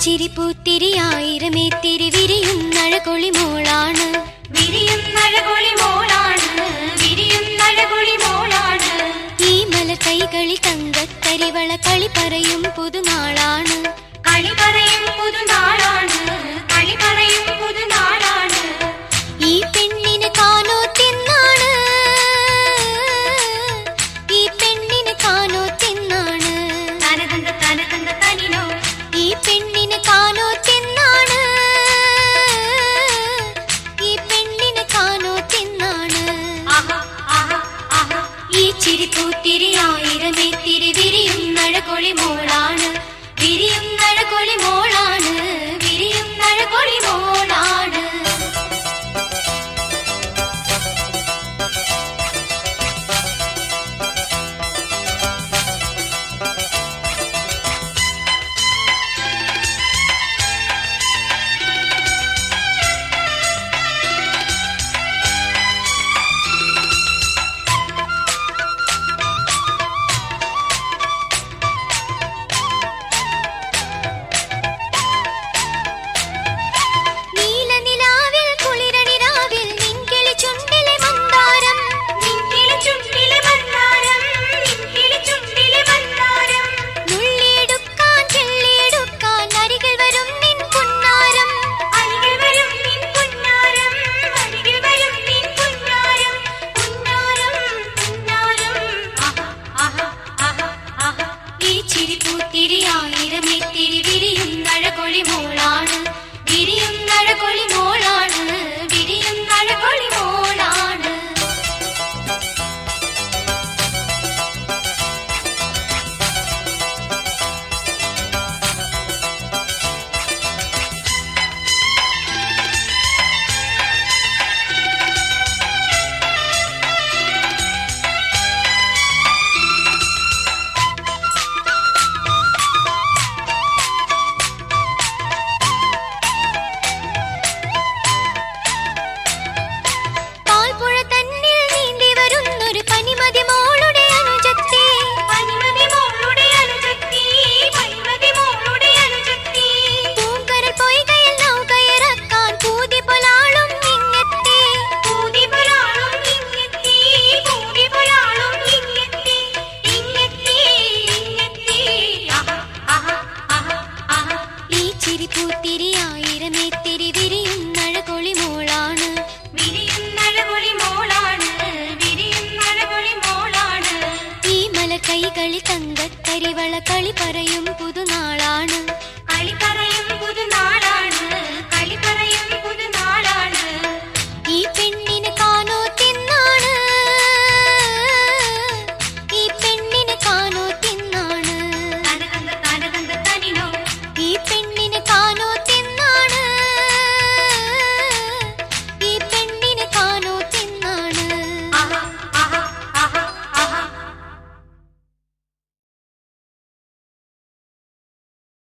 ചിരിപ്പൂത്തിരി ആയിരമേ തിരി വിരിയും നഴകൊളി മോളാണ് വിരിയും നഴകൊളി മോളാണ് വിരിയും നഴകൊളി മോളാണ് ഈ മല കൈകളിൽ തങ്കക്കരിവള കളി പറയും പുതുനാളാണ് കളി പറയും പുതുനാളാണ് കളി പറയും പുതുനാളാണ് ഈ പെണ്ണിന് കാനോ തിന്നാണ് ഈ പെണ്ണിന് കാനോ തിന്നാണ് തനതന്ത തനതന്ത തനിനോ ഈ പെണ്ണിന് കാനോ തിന്നാണ് ഈ പെണ്ണിന് കാനോ തിന്നാണ് ആഹാ ആഹാ ആഹാ ഈ ചിരിപ്പൂത്തിരി ആയിരമേ തിരി വിരിയും നഴകൊളി മോളാണ് വിരിയും നഴകൊളി മോളാണ് വിരിയും നഴകൊളി മോളാണ് നീലനിലാവിൽ കുളിരണിരാവിൽ നിൻകിളി ചുണ്ടിലെ മന്ദാരം നിൻകിളി ചുണ്ടിലെ മന്ദാരം നിൻകിളി ചുണ്ടിലെ മന്ദാരം നുള്ളിയെടുക്കാൻ ചെള്ളിയെടുക്കാൻ അരികിൽ വരും നിൻ പുന്നാരം അരികിൽ വരും നിൻ പുന്നാരം അരികിൽ വരും നിൻ പുന്നാരം പുന്നാരം പുന്നാരം ആഹാ ആഹാ ആഹാ ആഹാ ഈ ചിരിപ്പൂത്തിരി ആയിരമേ തിരി വിരിയും നഴകൊളി മോളാണ് വിരിയും നഴകൊളി മോളാണ് വിരിയും നഴകൊളി മോളാണ് പാൽപ്പുഴ തന്നിൽ നീന്തി വരുന്നൊരു പനിമതി മോളുടെ അനുജത്തെ പനിമതി മോളുടെ അനുജത്തി പനിമതി മോളുടെ അനുജത്തി പൂങ്കരൽ പൊയ്കയിൽ നൗകയിറക്കാൻ പൂതി പൊലാളും ഇങ്ങത്തെ പൂതി പൊരാളും ഇങ്ങെത്തി പൂതി പൊരാളും ഇങ്ങെത്തി ഇങ്ങെത്തി ഇങ്ങെത്തി ആഹാ ആഹാ ആഹാ ആഹാ ഈ ചിരിപ്പൂത്തിരി ആയിരമേ തിരി വിരിയും നഴകൊളി മോളാണ് വിരിയും നഴകൊളി മോളാണ് വിരിയും നഴകൊളി മോളാണ് ഈ മല കൈകളിൽ തങ്കക്കരിവള കളി പറയും പുതു